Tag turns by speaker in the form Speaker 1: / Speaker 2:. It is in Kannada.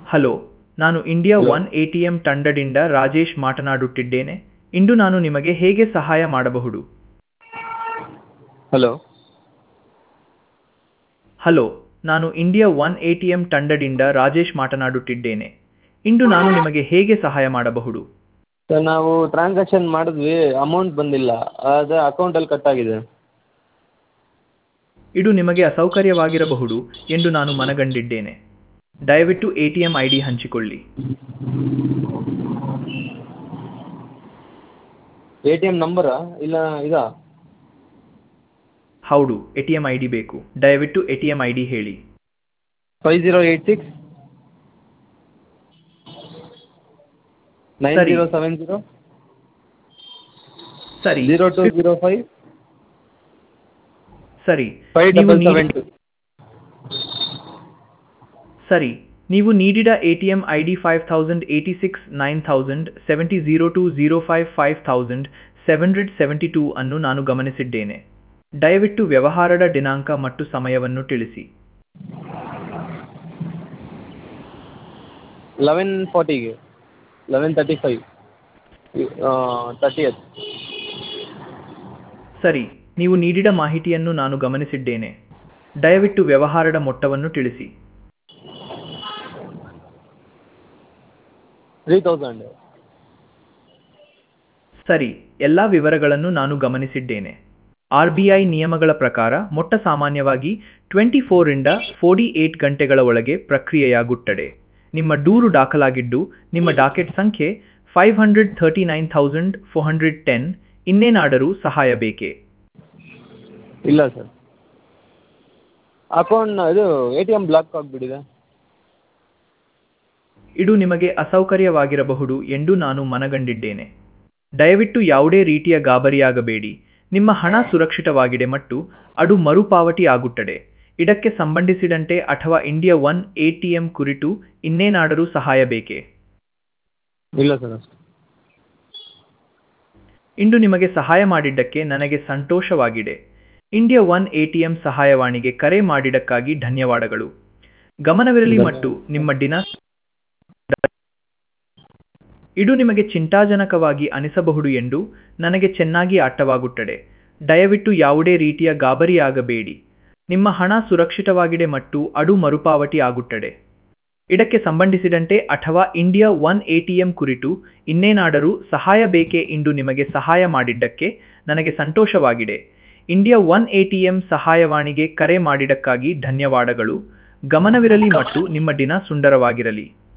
Speaker 1: ಹಲೋ ನಾನು India One A T M ತಂಡದಿಂದ ರಾಜೇಶ್ ಮಾತನಾಡುತ್ತಿದ್ದೇನೆ ಇಂದು ನಾನು ನಿಮಗೆ ಹೇಗೆ ಸಹಾಯ ಮಾಡಬಹುದು
Speaker 2: ಹಲೋ
Speaker 1: ಹಲೋ ನಾನು India One A T M ತಂಡದಿಂದ ರಾಜೇಶ್ ಮಾತನಾಡುತ್ತಿದ್ದೇನೆ ಇಂದು ನಾನು ನಿಮಗೆ ಹೇಗೆ ಸಹಾಯ ಮಾಡಬಹುದು
Speaker 2: ಸರ್ ನಾವು ಟ್ರಾನ್ಸಾಕ್ಷನ್ ಮಾಡಿದ್ವಿ ಅಮೌಂಟ್ ಬಂದಿಲ್ಲ ಅದು ಅಕೌಂಟಲ್ಲಿ ಕಟ್ ಆಗಿದೆ
Speaker 1: ಇದು ನಿಮಗೆ ಅಸೌಕರ್ಯವಾಗಿರಬಹುದು ಎಂದು ನಾನು ಮನಗಂಡಿದ್ದೇನೆ ದಯವಿಟ್ಟು A T M I D ಹಂಚಿಕೊಳ್ಳಿ
Speaker 2: ಎ ಟಿ ಎಮ್ ನಂಬರಾ ಇಲ್ಲ ಇದಾ
Speaker 1: ಹೌದು A T M I D ಬೇಕು ದಯವಿಟ್ಟು A T M I D ಹೇಳಿ
Speaker 2: five zero eight six nine
Speaker 1: ಸರಿ.
Speaker 2: ಜೀರೋ ಸೆವೆನ್ ಜೀರೋ
Speaker 1: ಸರಿ
Speaker 2: ಜೀರೋ ಟು ಜೀರೋ ಫೈವ್
Speaker 1: ಸರಿ
Speaker 2: ಫೈವ್
Speaker 1: ನೀವು
Speaker 2: ಡಬಲ್
Speaker 1: ನೀಡಿ-
Speaker 2: ಸೆವೆನ್ ಟು
Speaker 1: ಸರಿ ನೀವು ನೀಡಿದ A T M I D five thousand eighty six nine thousand seventy zero two zero five five thousand seven hundred seventy two ಅನ್ನು ನಾನು ಗಮನಿಸಿದ್ದೇನೆ ದಯವಿಟ್ಟು ವ್ಯವಹಾರದ ದಿನಾಂಕ ಮತ್ತು ಸಮಯವನ್ನು ತಿಳಿಸಿ
Speaker 2: ಲೆವೆನ್ ಫಾರ್ಟಿಗೆ eleven thirty five thirty eight
Speaker 1: ಸರಿ ನೀವು ನೀಡಿದ ಮಾಹಿತಿಯನ್ನು ನಾನು ಗಮನಿಸಿದ್ದೇನೆ ದಯವಿಟ್ಟು ವ್ಯವಹಾರದ ಮೊತ್ತವನ್ನು ತಿಳಿಸಿ
Speaker 2: ತ್ರೀ ತೌಸಂಡ್
Speaker 1: ಸರಿ ಎಲ್ಲ ವಿವರಗಳನ್ನು ನಾನು ಗಮನಿಸಿದ್ದೇನೆ ಆರ್ ಬಿ ಐ ನಿಯಮಗಳ ಪ್ರಕಾರ ಮೊಟ್ಟ ಸಾಮಾನ್ಯವಾಗಿ ಟ್ವೆಂಟಿ ಫೋರಿಂದ ಫೋರ್ಟಿ ಏಟ್ ಗಂಟೆಗಳ ಒಳಗೆ ಪ್ರಕ್ರಿಯೆಯಾಗುತ್ತದೆ ನಿಮ್ಮ ದೂರು ದಾಖಲಾಗಿದ್ದು ನಿಮ್ಮ ಡಾಕೆಟ್ ಸಂಖ್ಯೆ five hundred thirty nine thousand four hundred ten ಇನ್ನೇನಾದರೂ ಸಹಾಯ ಬೇಕೇ
Speaker 2: ಇಲ್ಲ ಸರ್ ಅಕೌಂಟ್ ಇದು ಎ ಟಿ ಎಮ್ ಬ್ಲಾಕ್ ಆಗಿಬಿಟ್ಟಿದೆ
Speaker 1: ಇದು ನಿಮಗೆ ಅಸೌಕರ್ಯವಾಗಿರಬಹುದು ಎಂದು ನಾನು ಮನಗಂಡಿದ್ದೇನೆ ದಯವಿಟ್ಟು ಯಾವುದೇ ರೀತಿಯ ಗಾಬರಿಯಾಗಬೇಡಿ ನಿಮ್ಮ ಹಣ ಸುರಕ್ಷಿತವಾಗಿದೆ ಮತ್ತು ಅದು ಮರುಪಾವತಿ ಆಗುತ್ತದೆ ಇದಕ್ಕೆ ಸಂಬಂಧಿಸಿದಂತೆ ಅಥವಾ India One A T M ಕುರಿತು ಇನ್ನೇನಾದರೂ ಸಹಾಯ ಬೇಕೇ
Speaker 2: ಇಲ್ಲ ಸರ್ ಅಷ್ಟೇ
Speaker 1: ಇಂದು ನಿಮಗೆ ಸಹಾಯ ಮಾಡಿದ್ದಕ್ಕೆ ನನಗೆ ಸಂತೋಷವಾಗಿದೆ India One A T M ಸಹಾಯವಾಣಿಗೆ ಕರೆ ಮಾಡಿದ್ದಕ್ಕಾಗಿ ಧನ್ಯವಾದಗಳು ಗಮನವಿರಲಿ ಮತ್ತು ನಿಮ್ಮ ದಿನ ಇದು ನಿಮಗೆ ಚಿಂತಾಜನಕವಾಗಿ ಅನಿಸಬಹುದು ಎಂದು ನನಗೆ ಚೆನ್ನಾಗಿ ಅರ್ಥವಾಗುತ್ತದೆ ದಯವಿಟ್ಟು ಯಾವುದೇ ರೀತಿಯ ಗಾಬರಿಯಾಗಬೇಡಿ ನಿಮ್ಮ ಹಣ ಸುರಕ್ಷಿತವಾಗಿದೆ ಮತ್ತು ಅದು ಮರುಪಾವತಿ ಆಗುತ್ತದೆ ಇದಕ್ಕೆ ಸಂಬಂಧಿಸಿದಂತೆ ಅಥವಾ India One A T M ಕುರಿತು ಇನ್ನೇನಾದರೂ ಸಹಾಯ ಬೇಕೇ ಇಂದು ನಿಮಗೆ ಸಹಾಯ ಮಾಡಿದ್ದಕ್ಕೆ ನನಗೆ ಸಂತೋಷವಾಗಿದೆ India One A T M ಸಹಾಯವಾಣಿಗೆ ಕರೆ ಮಾಡಿದ್ದಕ್ಕಾಗಿ ಧನ್ಯವಾದಗಳು ಗಮನವಿರಲಿ ಮತ್ತು ನಿಮ್ಮ ದಿನ ಸುಂದರವಾಗಿರಲಿ